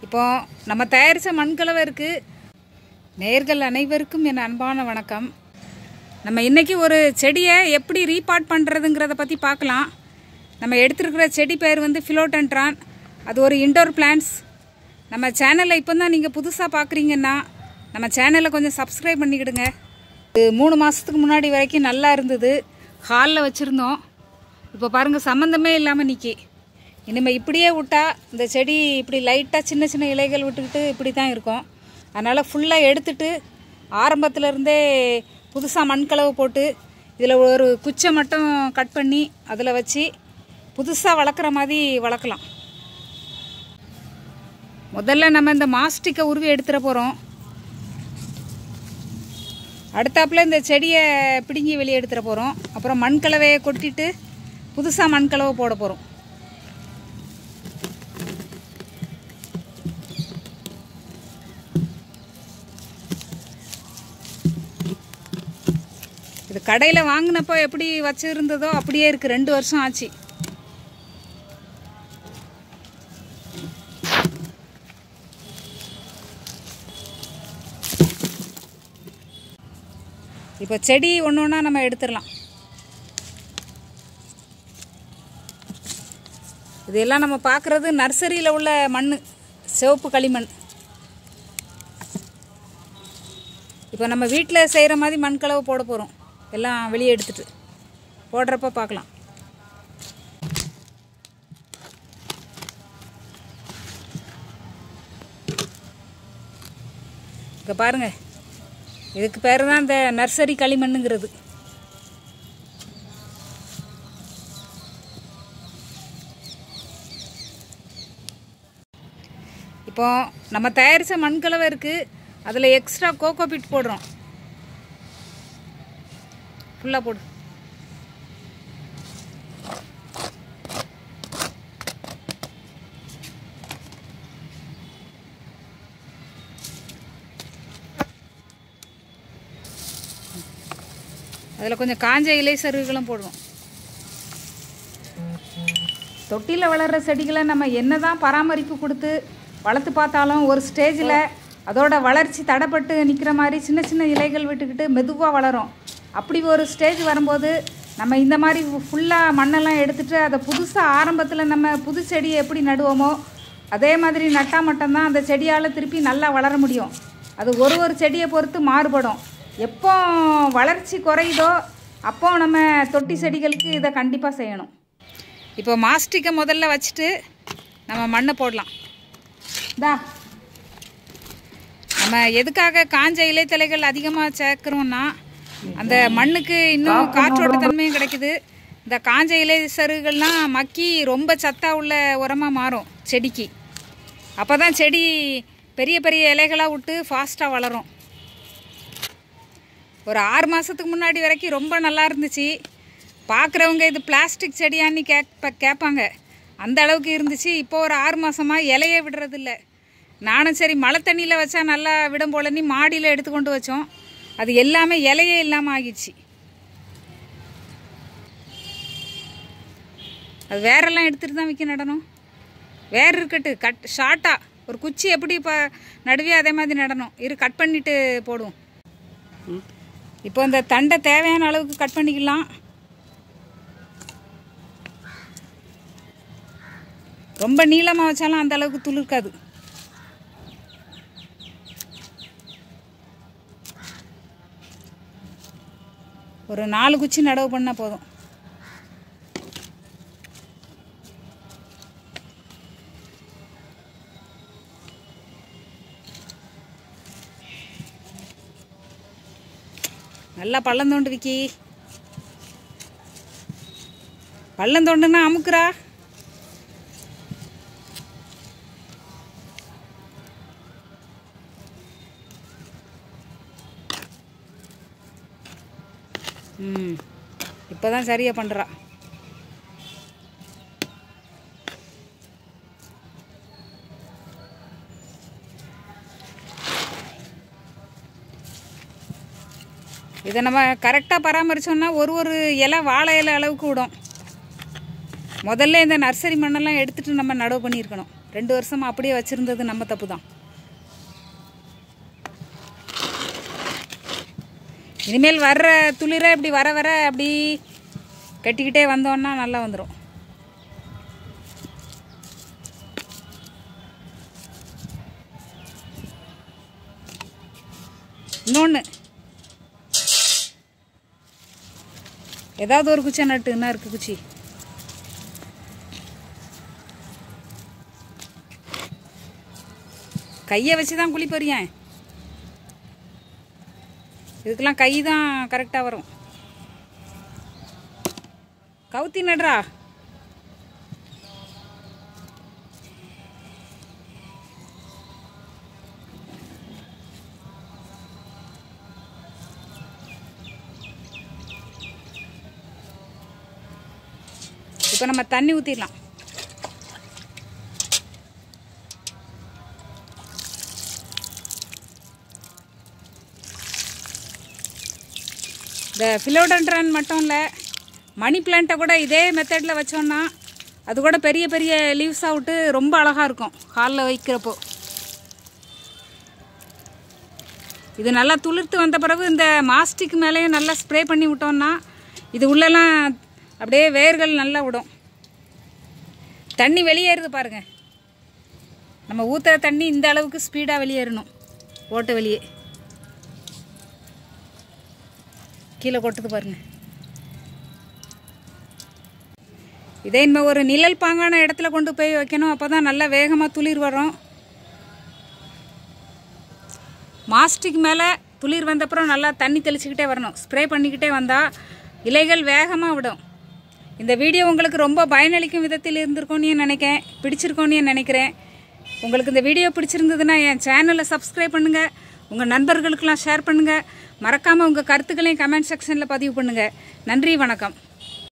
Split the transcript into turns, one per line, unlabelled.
இப்போ நம்ம தயாரித்த மண்கலவை இருக்குது நேர்கள் அனைவருக்கும் என் அன்பான வணக்கம் நம்ம இன்னைக்கு ஒரு செடியை எப்படி ரீபாட் பண்ணுறதுங்கிறத பற்றி பார்க்கலாம் நம்ம எடுத்திருக்கிற செடி பேர் வந்து ஃபிலோடென்ட்ரான் அது ஒரு இண்டோர் பிளான்ட்ஸ் நம்ம சேனலை இப்போ தான் நீங்கள் புதுசாக பார்க்குறீங்கன்னா நம்ம சேனலை கொஞ்சம் சப்ஸ்கிரைப் பண்ணிக்கிடுங்க இது மூணு மாதத்துக்கு முன்னாடி வரைக்கும் நல்லா இருந்தது ஹாலில் வச்சுருந்தோம் இப்போ பாருங்கள் சம்மந்தமே இல்லாமல் நிற்கி இனிமேல் இப்படியே விட்டா இந்த செடி இப்படி லைட்டாக சின்ன சின்ன இலைகள் விட்டுக்கிட்டு இப்படி தான் இருக்கும் அதனால் ஃபுல்லாக எடுத்துட்டு ஆரம்பத்துல இருந்தே புதுசாக மண்கலவை போட்டு இதில் ஒரு குச்சை மட்டும் கட் பண்ணி அதில் வச்சு புதுசாக வளர்க்குற மாதிரி வளர்க்கலாம் முதல்ல நம்ம இந்த மாஸ்டிக்கை உருவி எடுத்துட போகிறோம் அடுத்தாப்புல இந்த செடியை பிடுங்கி வெளியே எடுத்துட போகிறோம் அப்புறம் மண்கலவையை கொட்டிட்டு புதுசாக மண்கலவை போட போகிறோம் இது கடையில் வாங்கினப்போ எப்படி வச்சுருந்ததோ அப்படியே இருக்குது ரெண்டு வருஷம் ஆச்சு இப்போ செடி ஒன்று ஒன்றா நம்ம எடுத்துடலாம் இதெல்லாம் நம்ம பார்க்குறது நர்சரியில் உள்ள மண் சிவப்பு களிமண் இப்போ நம்ம வீட்டில் செய்கிற மாதிரி மண்கலவை போட போகிறோம் எல்லாம் வெளியே எடுத்துட்டு போடுறப்ப பார்க்கலாம் இங்கே பாருங்கள் இதுக்கு பேர் தான் இந்த நர்சரி களிமண்ணுங்கிறது இப்போ நம்ம தயாரித்த மண்கலவை இருக்குது அதில் எக்ஸ்ட்ரா கோகோ பிட் போடுறோம் ஃபுல்லாக போடு அதில் கொஞ்சம் காஞ்ச இலை சருகுகளும் போடுவோம் தொட்டியில் வளர்கிற செடிகளை நம்ம என்ன தான் பராமரிப்பு கொடுத்து வளர்த்து பார்த்தாலும் ஒரு ஸ்டேஜில் அதோட வளர்ச்சி தடைப்பட்டு நிற்கிற மாதிரி சின்ன சின்ன இலைகள் விட்டுக்கிட்டு மெதுவாக வளரும் அப்படி ஒரு ஸ்டேஜ் வரும்போது நம்ம இந்த மாதிரி ஃபுல்லாக மண்ணெல்லாம் எடுத்துகிட்டு அதை புதுசாக ஆரம்பத்தில் நம்ம புது செடியை எப்படி நடுவோமோ அதே மாதிரி நட்டால் மட்டும்தான் அந்த செடியால் திருப்பி நல்லா வளர முடியும் அது ஒரு ஒரு செடியை பொறுத்து மாறுபடும் எப்போ வளர்ச்சி குறையுதோ அப்போ நம்ம தொட்டி செடிகளுக்கு இதை கண்டிப்பாக செய்யணும் இப்போ மாஸ்டிக்கை முதல்ல வச்சுட்டு நம்ம மண்ணை போடலாம் இந்தா நம்ம எதுக்காக காஞ்ச இலைத்தலைகள் அதிகமாக சேர்க்குறோம்னா அந்த மண்ணுக்கு இன்னும் காற்றோட்ட தன்மையும் கிடைக்குது இந்த காஞ்ச இலை சருகுகள்லாம் மக்கி ரொம்ப சத்தா உள்ள உரமாக மாறும் செடிக்கு அப்போ தான் செடி பெரிய பெரிய இலைகளாக விட்டு ஃபாஸ்ட்டாக வளரும் ஒரு ஆறு மாதத்துக்கு முன்னாடி வரைக்கும் ரொம்ப நல்லா இருந்துச்சு பார்க்குறவங்க இது பிளாஸ்டிக் செடியான்னு கேட்ப கேட்பாங்க அந்த அளவுக்கு இருந்துச்சு இப்போ ஒரு ஆறு மாதமாக இலையே விடுறதில்ல நானும் சரி மழை தண்ணியில் வச்சா நல்லா விடும் போலன்னு மாடியில் எடுத்து கொண்டு வச்சோம் அது எல்லாமே இலையே இல்லாமல் ஆகிடுச்சு அது வேரெல்லாம் எடுத்துகிட்டு தான் விற்க நடணும் வேர் இருக்கட்டு கட் ஷார்ட்டாக ஒரு குச்சி எப்படி இப்போ நடுவே அதே மாதிரி நடணும் இரு கட் பண்ணிட்டு போடுவோம் இப்போ இந்த தண்டை தேவையான அளவுக்கு கட் பண்ணிக்கலாம் ரொம்ப நீளமாக வச்சாலும் அந்த அளவுக்கு துளிர்க்காது ஒரு நாலு குச்சி நடவு பண்ணால் போதும் நல்லா பள்ளம் தோண்டு விக்கி பள்ளம் தோண்டுனா அமுக்குறா ம் இப்போ தான் சரியாக பண்ணுறா இதை நம்ம கரெக்டாக பராமரித்தோம்னா ஒரு ஒரு இலை வாழை இலை அளவுக்கு விடும் முதல்ல இந்த நர்சரி மண்ணெல்லாம் எடுத்துட்டு நம்ம நடவு பண்ணியிருக்கணும் ரெண்டு வருஷமாக அப்படியே வச்சுருந்தது நம்ம தப்பு தான் இனிமேல் வர்ற துளிரை இப்படி வர வர அப்படி கட்டிக்கிட்டே வந்தோன்னா நல்லா வந்துடும் இன்னொன்று ஏதாவது ஒரு குச்சை நட்டு என்ன இருக்குது குச்சி கையை வச்சு தான் குழி போறியேன் இதுக்கெல்லாம் கை தான் கரெக்டாக வரும் கவுத்தி நடுறா இப்போ நம்ம தண்ணி ஊற்றிடலாம் இந்த ஃபிலோடன்ட்ரான் மட்டும் இல்லை மணி பிளான்ட்டை கூட இதே மெத்தடில் வச்சோன்னா அது கூட பெரிய பெரிய லீவ்ஸாக விட்டு ரொம்ப அழகாக இருக்கும் ஹாலில் வைக்கிறப்போ இது நல்லா துளிர்த்து வந்த பிறகு இந்த மாஸ்டிக் மேலேயும் நல்லா ஸ்ப்ரே பண்ணி விட்டோம்னா இது உள்ளெல்லாம் அப்படியே வேர்கள் நல்லா விடும் தண்ணி வெளியேறுது பாருங்க நம்ம ஊற்றுற தண்ணி இந்த அளவுக்கு ஸ்பீடாக வெளியேறணும் ஓட்ட வெளியே கீழே கொட்டுது பாருங்க இதே இனிமேல் ஒரு நிழல் பாங்கான இடத்துல கொண்டு போய் வைக்கணும் அப்போ தான் நல்லா வேகமாக துளிர் வரும் மாஸ்டிக் மேலே துளிர் வந்தப்புறம் நல்லா தண்ணி தெளிச்சுக்கிட்டே வரணும் ஸ்ப்ரே பண்ணிக்கிட்டே வந்தால் இலைகள் வேகமாக விடும் இந்த வீடியோ உங்களுக்கு ரொம்ப பயனளிக்கும் விதத்தில் இருந்திருக்கும்னு நினைக்கிறேன் பிடிச்சிருக்கோன்னு நினைக்கிறேன் உங்களுக்கு இந்த வீடியோ பிடிச்சிருந்ததுன்னா என் சேனலை சப்ஸ்கிரைப் பண்ணுங்கள் உங்கள் நண்பர்களுக்கெல்லாம் ஷேர் பண்ணுங்கள் மறக்காமல் உங்கள் கருத்துக்களையும் கமெண்ட் செக்ஷனில் பதிவு பண்ணுங்கள் நன்றி வணக்கம்